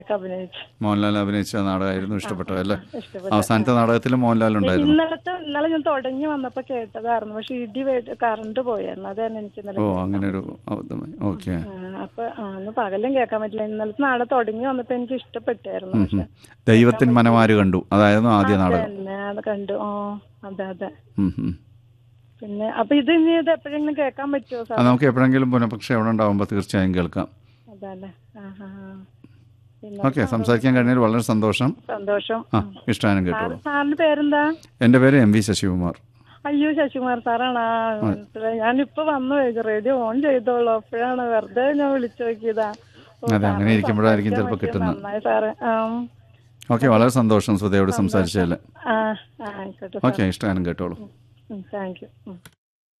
അഭിനയിച്ചു മോഹൻലാൽ അഭിനയിച്ച നാടകമായിരുന്നു ഇഷ്ടപ്പെട്ടത് അല്ലേ ഇഷ്ടപ്പെട്ടു അവസാനത്തെ നാടകത്തിൽ മോഹൻലാൽ ഉണ്ടായിരുന്നു ഇന്നലത്തെ ഇന്നലെ ഞാൻ തുടങ്ങി വന്നപ്പോ കേട്ടതായിരുന്നു പക്ഷെ ഇടി വേ- കറണ്ട് പോയായിരുന്നു അതാണ് എനിക്ക് ഇന്നലെ ഓ അങ്ങനെ ഒരു അബദ്ധമായി ഓക്കെ ആ, അപ്പൊ ആ, അന്ന് പകലും കേൾക്കാൻ പറ്റില്ല ഇന്നലത്തെ നാളെ തുടങ്ങി വന്നപ്പോ എനിക്ക് ഇഷ്ടപ്പെട്ടായിരുന്നു പക്ഷെ ദൈവത്തിൻ മനമാര് കണ്ടു അതായിരുന്നു ആദ്യ നാടകം തന്നെ അത് കണ്ടു ഓ അതെ അതെ ഉം, ഉം. പിന്നെ അപ്പൊ ഇത് ഇനി ഇത് എപ്പോഴെങ്കിലും കേൾക്കാൻ പറ്റുമോ സാർ അത് നമുക്ക് എപ്പോഴെങ്കിലും പുനഃപ്രക്ഷേപണം ഉണ്ടാകുമ്പോൾ തീർച്ചയായും കേൾക്കാം അതല്ലേ ആ ആ ആ. പിന്നെ ഓക്കെ സംസാരിക്കാൻ കഴിഞ്ഞതിൽ വളരെ സന്തോഷം സന്തോഷം ആ ഇഷ്ടാനും കേട്ടോളൂ സാറിന്റെ പേരെന്താ എൻ്റെ പേര് എം വി ശശികുമാർ അയ്യോ ശശികുമാർ സാറാണ് ആ മനസ്സിലായി ഞാനിപ്പോ വന്നു റേഡിയോ ഓൺ ചെയ്തോളൂ അപ്പോഴാണ് വെറുതെ ഞാൻ വിളിച്ചു നോക്കിയതാ ഓ, അതെ, അങ്ങനെ സാറിന് ഇരിക്കുമ്പോഴായിരിക്കും സംസാരിക്കാൻ ചിലപ്പോൾ പറ്റിയത് കിട്ടുന്നത്. നന്നായി സാറ് ആ ഓക്കെ വളരെ സന്തോഷം സുധയോട് സംസാരിച്ചതിൽ ആ ആ, ആയിക്കോട്ടെ ഓക്കെ ഇഷ്ടാനും കേട്ടോളൂ താങ്ക് യു